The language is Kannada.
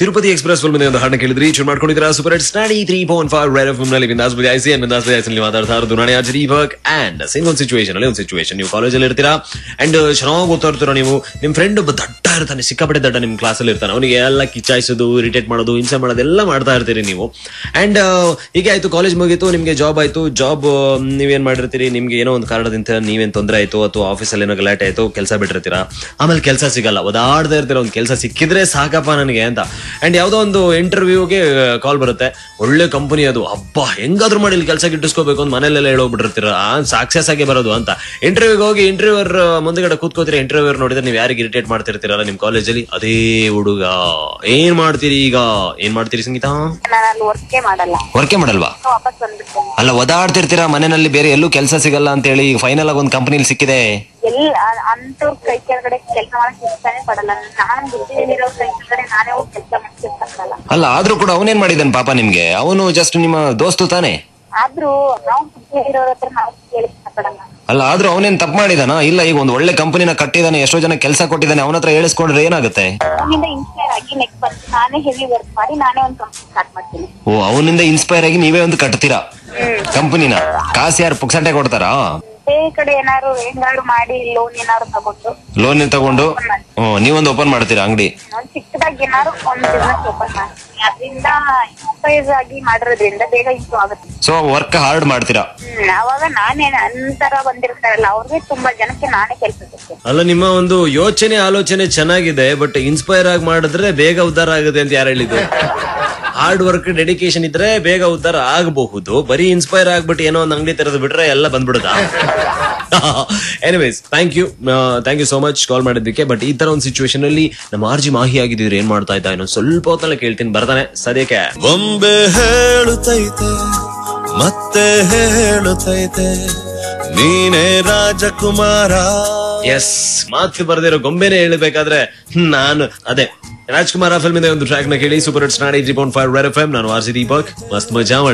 ತಿರುಪತಿ ಎಕ್ಸ್ಪ್ರೆಸ್ ಫಿಲ್ಮ್ ಒಂದು ಹಾಡನ್ನ ಕೇಳಿದ್ರಿ ಚೂರ್ ಮಾಡ್ಕೊಂಡಿದ್ರ ಸೂಪರ್ ಹಿಟ್ಸ್ ನಾಡಿ three point five red F ನಲ್ಲಿ ಬಿಂದಾಸ್ ಬುದಿ ಐಸಿ ಅಂಡ್ ಬಿಂದಾಸ್ ಐಸಿ ಮಾತಾಡ್ತಾ ಇರೋದು ನಾಳೆ ಆಚರಿ ವರ್ಕ್ ಅಂಡ್ ಸೇಮ್ ಒಂದು ಸಿಚುವೇಶನ್ ಅಲ್ಲಿ ಒಂದು ಸಿಚುವೇಶನ್ ನೀವು ಕಾಲೇಜಲ್ಲಿ ಇರ್ತೀರಾ ಅಂಡ್ ಚೆನ್ನಾಗಿ ಓದ್ತಾ ಇರ್ತೀರಾ ನೀವು ನಿಮ್ ಫ್ರೆಂಡ್ ಒಬ್ಬ ದಡ್ಡ ಇರ್ತಾನೆ ಸಿಕ್ಕಾಪಟ್ಟೆ ದಡ್ಡ ನಿಮ್ ಕ್ಲಾಸಲ್ಲಿ ಇರ್ತಾನೆ ಅವನಿಗೆ ಎಲ್ಲ ಕಿಚಾಯಿಸೋದು ಇರಿಟೇಟ್ ಮಾಡೋದು ಹಿಂಸೆ ಮಾಡೋದು ಎಲ್ಲ ಮಾಡ್ತಾ ಇರ್ತೀರಿ ನೀವು ಅಂಡ್ ಹೀಗೆ ಆಯ್ತು ಕಾಲೇಜ್ ಮುಗೀತು ನಿಮ್ಗೆ ಜಾಬ್ ಆಯ್ತು ಜಾಬ್ ನೀವೇನ್ ಮಾಡಿರ್ತೀರಿ ನಿಮ್ಗೆ ಏನೋ ಒಂದು ಕಾರಣದಿಂದ ನೀವೇನ್ ತೊಂದರೆ ಆಯ್ತು ಅಥವಾ ಆಫೀಸಲ್ಲಿ ಏನೋ ಗಲಾಟೆ ಆಯ್ತು ಕೆಲಸ ಬಿಟ್ಟಿರ್ತೀರಾ ಆಮೇಲೆ ಕೆಲಸ ಸಿಗಲ್ಲ ಓದಾಡ್ತಾ ಇರ್ತೀರ ಒಂದು ಕೆಲಸ ಸಿಕ್ಕಿದ್ರೆ ಸಾಕಪ್ಪ ನನಗೆ ಅಂತ ಅಂಡ್ ಯಾವ್ದೋ ಒಂದು ಇಂಟರ್ವ್ಯೂಗೆ ಕಾಲ್ ಬರುತ್ತೆ ಒಳ್ಳೆ ಕಂಪನಿ ಅದು ಹಬ್ಬ ಹೆಂಗಾದ್ರೂ ಮಾಡಿ ಇಲ್ಲಿ ಕೆಲಸ ಗಿಟ್ಟಿಸ್ಕೋಬೇಕು ಅಂತ ಮನೇಲೆಲ್ಲ ಹೇಳೋಗ್ಬಿಟ್ಟಿರ್ತೀರ ಸಕ್ಸಸ್ ಆಗಿ ಬರೋದು ಅಂತ ಇಂಟರ್ವ್ಯೂಗೆ ಹೋಗಿ ಇಂಟರ್ವ್ಯೂರ್ ಮುಂದೆಗಡೆ ಕೂತ್ಕೋತೀರಿ ಇಂಟರ್ವ್ಯೂರ್ ನೋಡಿದ್ರೆ ನೀವು ಯಾರಿಗೆ ಇರಿಟೇಟ್ ಮಾಡ್ತಿರ್ತೀರಲ್ಲ ನಿಮ್ ಕಾಲೇಜಲ್ಲಿ ಅದೇ ಹುಡುಗ ಏನ್ ಮಾಡ್ತೀರಿ ಈಗ ಏನ್ ಮಾಡ್ತೀರಿ ಸಂಗೀತ ನಾನು ಅಲ್ಲಿ ವರ್ಕೇ ಮಾಡಲ್ಲ ವರ್ಕೆ ಮಾಡಲ್ವಾ ವಾಪಸ್ ಬಂದ್ಬಿಡ್ತೇನೆ ಅಲ್ಲ ಒದಾಡ್ತಿರ್ತೀರಾ ಮನೆಯಲ್ಲಿ ಬೇರೆ ಎಲ್ಲೂ ಕೆಲಸ ಸಿಗಲ್ಲ ಅಂತ ಹೇಳಿ ಈಗ ಫೈನಲ್ ಆಗಿ ಒಂದು ಕಂಪನಿಲಿ ಸಿಕ್ಕಿದೆ ಎಲ್ಲಿ ಅಂತವ್ರ ಕೈ ಕೆಳಗಡೆ ಕೆಲಸ ಮಾಡಕ್ ಇಷ್ಟನೇ ಪಡಲ್ಲ ನಾನು ಬುದ್ಧಿಲಿರೋ ಕೈ ಕೆಳಗಡೆ ನಾನೇ ಹೋಗಿ ಕೆಲಸ ಮಾಡ್ತಿರ್ತಾನಲ್ಲ ಅಲ್ಲ ಆದ್ರೂ ಕೂಡ ಅವನೇನ್ ಮಾಡಿದಾನೆ ಪಾಪ ನಿಮ್ಗೆ ಅವನು ಜಸ್ಟ್ ನಿಮ್ಮ ದೋಸ್ತು ತಾನೆ ಆದ್ರೂ ನಾವು ಬುದ್ಧಿ ಇರೋರ ಹತ್ರ ನಾವು ಕೇಳಿ ಇಷ್ಟಪಡಲ್ಲ ಅಲ್ಲ ಆದ್ರೂ ಅವನೇನ್ ತಪ್ಪು ಮಾಡಿದಾನ ಇಲ್ಲ ಈಗ ಒಂದು ಒಳ್ಳೆ ಕಂಪನಿನ ಕಟ್ಟಿದಾನೆ ಎಷ್ಟೋ ಜನ ಕೆಲಸ ಕೊಟ್ಟಿದ್ದಾನೆ ಅವನ ಹತ್ರ ಹೇಳಿಸ್ಕೊಂಡ್ರೆ ಏನಾಗುತ್ತೆ ಅವನಿಂದ ಇನ್ಸ್ಪೈರ್ ಆಗಿ ನೆಕ್ಸ್ಟ್ ಬಂದು ನಾನೇ ಹೆವಿ ವರ್ಕ್ ಮಾಡಿ ನಾನೇ ಒಂದು ಕಂಪ್ನಿ ಸ್ಟಾರ್ಟ್ ಮಾಡ್ತೀನಿ ಓ ಅವನಿಂದ ಇನ್ಸ್ಪೈರ್ ಆಗಿ ನೀವೇ ಒಂದು ಕಟ್ತೀರಾ ಕಂಪನಿನ ಕಾಸು ಯಾರು ಪುಕ್ಸಂಟೆ ಕೊಡ್ತಾರಾ ಬೇರೆ ಕಡೆ ಏನಾದ್ರು ಹೆಂಗಾದ್ರು ಮಾಡಿ ಲೋನ್ ಏನಾದ್ರು ತಗೊಂಡು ಲೋನ್ ತಗೊಂಡು ಹ್ಮ್ ನೀವೊಂದು ಓಪನ್ ಮಾಡ್ತೀರಾ ಅಂಗಡಿ ಒಂದ್ ಚಿಕ್ಕದಾಗಿ ಏನಾದ್ರು ಒಂದ್ ಬಿಸ್ನೆಸ್ ಓಪನ್ ಮಾಡ್ತೀನಿ ಅದರಿಂದ ಇನ್ಸ್ಪೈರ್ ಆಗಿ ಮಾಡಿರೋದ್ರಿಂದ ಬೇಗ ಇಂಪ್ರೂವ್ ಆಗುತ್ತೆ ಸೊ ವರ್ಕ್ ಹಾರ್ಡ್ ಮಾಡ್ತೀರಾ ಹ್ಮ್ ಅವಾಗ ನಾನೇ ನಂತರ ಬಂದಿರ್ತಾರಲ್ಲ ಅವ್ರಿಗೆ ತುಂಬಾ ಜನಕ್ಕೆ ನಾನೇ ಕೆಲಸ ಸಿಗ್ತೇನೆ ಅಲ್ಲ ನಿಮ್ಮ ಒಂದು ಯೋಚನೆ ಆಲೋಚನೆ ಚೆನ್ನಾಗಿದೆ ಬಟ್ ಇನ್ಸ್ಪೈರ್ ಆಗಿ ಮಾಡಿದ್ರೆ ಬೇಗ ಉದ್ಧಾರ ಆಗುತ್ತೆ ಅಂತ ಯಾರು ಹೇಳಿದ್ದು ಹಾರ್ಡ್ ವರ್ಕ್ ಡೆಡಿಕೇಶನ್ ಇದ್ರೆ ಬೇಗ ಉದ್ಧಾರ ಆಗಬಹುದು ಬರೀ ಇನ್ಸ್ಪೈರ್ ಆಗ್ಬಿಟ್ಟು ಏನೋ ಒಂದು ಅಂಗಡಿ ತೆರೆದು ಬಿಟ್ರೆ ಎಲ್ಲ ಬಂದ್ಬಿಡುತ್ತಾ anyways thank you thank you so much call ಮಾಡಿದ್ದಕ್ಕೆ ಬಟ್ ಈ ತರ ಒಂದು ಸಿಚುವೇಶನ್ ಅಲ್ಲಿ ನಮ್ಮ ಆರ್ಜಿ ಮಾಹಿ ಆಗಿದ್ದೀರಿ ಏನ್ ಮಾಡ್ತಾ ಇದ್ದ ಇನ್ನೊಂದು ಸ್ವಲ್ಪ ಹೊತ್ತಲ್ಲಿ ಕೇಳ್ತೀನಿ ಬರ್ತಾನೆ ಸದ್ಯಕ್ಕೆ ಬೊಂಬೆ ಹೇಳುತ್ತೈತೆ ಮತ್ತೆ ಹೇಳುತ್ತೈತೆ ನೀನೇ ರಾಜಕುಮಾರ ಎಸ್ ಮಾತು ಬರ್ದಿರೋ ಗೊಂಬೆನೆ ಹೇಳ್ಬೇಕಾದ್ರೆ ನಾನು ಅದೇ ರಾಜ್ಕುಮಾರ್ ಫಿಲ್ಮ್ ಒಂದು ಟ್ರ್ಯಾಕ್ ನ ಕೇಳಿ ಸೂಪರ್ ಹಿಟ್ಸ್ ನಾಡಿ three point five red F M ನಾನು ಆರ್ ಸಿ ದೀಪಕ್ ಮಸ್ತ್ ಮಜಾ ಮಾಡಿ